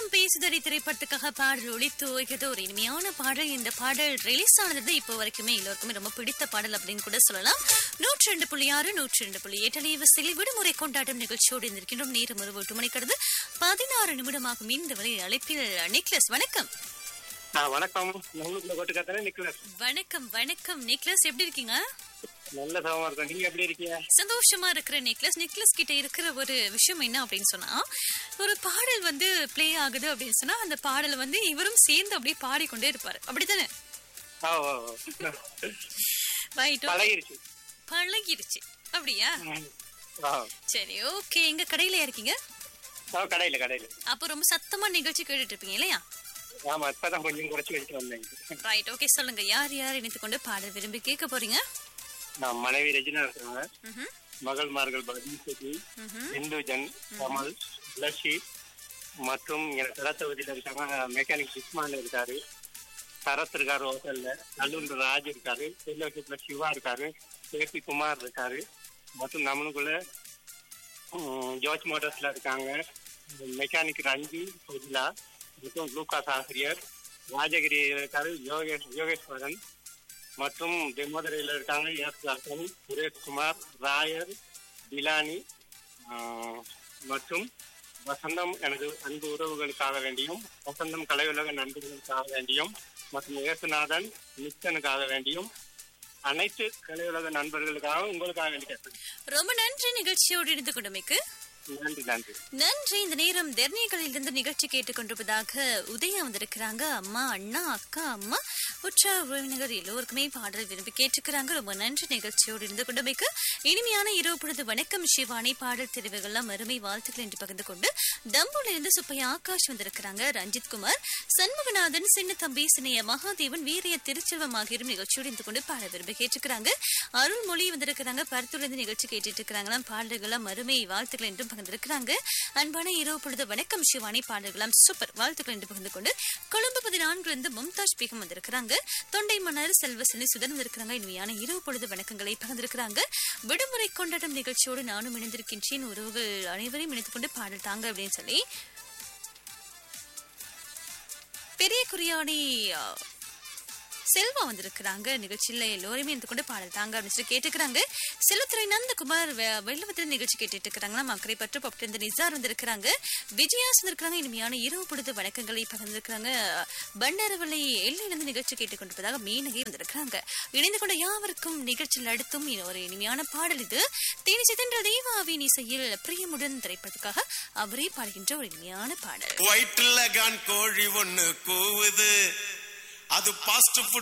காலம் பேசுதடி திரைப்படத்துக்காக பாடல் ஒளித்து ஓய்கிறது ஒரு இனிமையான பாடல் இந்த பாடல் ரிலீஸ் ஆனது இப்போ வரைக்குமே எல்லோருக்குமே ரொம்ப பிடித்த பாடல் அப்படின்னு கூட சொல்லலாம் நூற்றி ரெண்டு புள்ளி ஆறு நூற்றி ரெண்டு புள்ளி எட்டு அலைவரிசையில் விடுமுறை கொண்டாட்டம் நிகழ்ச்சியோடு இருந்திருக்கின்றோம் நேரம் ஒரு எட்டு மணி கடந்து பதினாறு நிமிடமாகும் இந்த வரை அழைப்பில் நிக்லஸ் வணக்கம் ஆ வணக்கம் நூலுக்குள்ள கோட்டு கத்தன நிக்கலஸ் வணக்கம் வணக்கம் நிக்லஸ் எப்படி இருக்கீங்க நல்ல சகமா இருக்கும் நீங்க எப்படி இருக்கீங்க சந்தோஷமா இருக்கிற நெக்லஸ் நெக்லஸ் கிட்ட இருக்கிற ஒரு விஷயம் என்ன அப்படின்னு சொன்னா ஒரு பாடல் வந்து ப்ளே ஆகுது அப்படின்னு சொன்னா அந்த பாடலை வந்து இவரும் சேர்ந்து அப்படியே பாடிக்கொண்டே இருப்பாரு அப்படித்தானே ஆ ஓ ஓ. ரைட் பழகிருச்சு பழகிருச்சு அப்படியா ம். ஆ சரி ஓகே எங்க கடையில இருக்கீங்க ஆ, கடையில கடையில அப்போ ரொம்ப சத்தமா நிகழ்ச்சி கேட்டுட்டு இருப்பீங்க இல்லையா ஆமா இப்பதான் கொஞ்சம் குறைச்சு வச்சுட்டு வந்தேன் ரைட் ஓகே சொல்லுங்க யார் யார் இணைத்து கொண்டு பாடல் விரும்பி கேட்க போறீங்க நான் மனைவி ரெஜினா இருக்காங்க ம்ஹும், மகள்மார்கள் பகதி செட்டி ம்ஹும். இந்துஜன் கமல் லஷி மற்றும் எனக்கு தளத்தொகுதியில் இருக்காங்க மெக்கானிக் உஸ்மான் இருக்காரு சரத் இருக்காரு ஹோட்டல்ல நல்லூர் ராஜ் இருக்காரு செல்லவட்டத்துல சிவா இருக்காரு கேபி குமார் இருக்காரு மற்றும் நம்மளுக்குள்ள ம், ஜோர்ஜ் மோட்டர்ஸ்ல இருக்காங்க மெக்கானிக் ரஞ்சி சுஜிலா மற்றும் லூகாஸ் ஆசிரியர் ராஜகிரி இருக்காரு யோகேஷ் யோகேஸ்வரன் மற்றும் தெம்மதுரையில் இருக்காங்க எஸ் தாசன் சுரேஷ்குமார் ராயர் பிலானி ஆஹ், மற்றும் வசந்தம் எனது அன்பு உறவுகளுக்காக வேண்டியும் வசந்தம் கலையுலக நண்பர்களுக்காக வேண்டியும் மற்றும் இயேசுநாதன் நித்தனுக்காக வேண்டியும் அனைத்து கலையுலக நண்பர்களுக்காக உங்களுக்காக வேண்டி கேட்கிறேன் ரொம்ப நன்றி நிகழ்ச்சியோடு இணைந்து கொண்டமைக்கு நன்றி நன்றி நன்றி இந்த நேரம் தெர்னிகளில் இருந்து நிகழ்ச்சி கேட்டுக்கொண்டிருப்பதாக உதயா வந்திருக்கிறாங்க அம்மா அண்ணா அக்கா அம்மா உற்ற உறவினர் எல்லோருக்குமே பாடல் விரும்பி கேட்டுக்கிறாங்க ரொம்ப நன்றி நிகழ்ச்சியோடு இருந்து கொண்டமைக்கு இனிமையான இரவு பொழுது வணக்கம் சிவானி பாடல் தெரிவுகள்லாம் அருமை வாழ்த்துக்கள் என்று பகிர்ந்து கொண்டு தம்பூல இருந்து சுப்பையா ஆகாஷ் வந்திருக்கிறாங்க ரஞ்சித் குமார் சண்முகநாதன் சின்ன தம்பி சினைய மகாதேவன் வீரிய திருச்செல்வம் ஆகியோரும் நிகழ்ச்சியோடு இருந்து கொண்டு பாட விரும்பி கேட்டுக்கிறாங்க அருள்மொழி வந்திருக்கிறாங்க பருத்தூர்ல இருந்து நிகழ்ச்சி கேட்டுட்டு இருக்கிறாங்களாம் பாடல்கள்லாம் அருமை வாழ்த்துக்கள் என்றும் பகிர்ந்திருக்கிறாங்க அன்பான இரவு பொழுது வணக்கம் சிவானி பாடல்களாம் சூப்பர் வாழ்த்துக்கள் என்று பகிர்ந்து கொண்டு கொழும்பு பதினான்கு இருந்து மும்தாஜ் பேகம் வந்திருக்கிறாங்க தொண்டை மன்னர் செல்வசனி சுதன் வந்திருக்கிறாங்க இனிமையான இரவு பொழுது வணக்கங்களை பகிர்ந்திருக்கிறாங்க விடுமுறை கொண்டாட்டம் நிகழ்ச்சியோடு நானும் இணைந்திருக்கின்றேன் உறவுகள் அனைவரையும் இணைத்துக் கொண்டு பாடல் தாங்க அப்படின்னு சொல்லி பெரிய குறியாணி ஆ, செல்வா வந்திருக்கிறாங்க நிகழ்ச்சியில எல்லோருமே இருந்து கொண்டு பாடல் தாங்க அப்படின்னு சொல்லி கேட்டுக்கிறாங்க செல்வத்துறை நந்தகுமார் வெ- வெள்ளவத்தில் நிகழ்ச்சி கேட்டுட்டு இருக்கிறாங்களா மக்களை பற்று பட்டு இந்த நிசார் வந்திருக்கிறாங்க விஜயாஸ் வந்திருக்கிறாங்க இனிமையான இரவு பொழுது வணக்கங்களை பகிர்ந்திருக்கிறாங்க பண்டரவளை எல்லையிலிருந்து நிகழ்ச்சி கேட்டுக்கொண்டிருப்பதாக மீனகை வந்திருக்கிறாங்க இணைந்து கொண்ட யாவருக்கும் நிகழ்ச்சியில் அடுத்தும் இனி ஒரு இனிமையான பாடல் இது தேனி சிதன்ற தேவாவின் இசையில் பிரியமுடன் திரைப்பதற்காக அவரே பாடுகின்ற ஒரு இனிமையான பாடல் வயிற்றுல கான் கோழி ஒண்ணு கூவுது அது பாஸ்ட்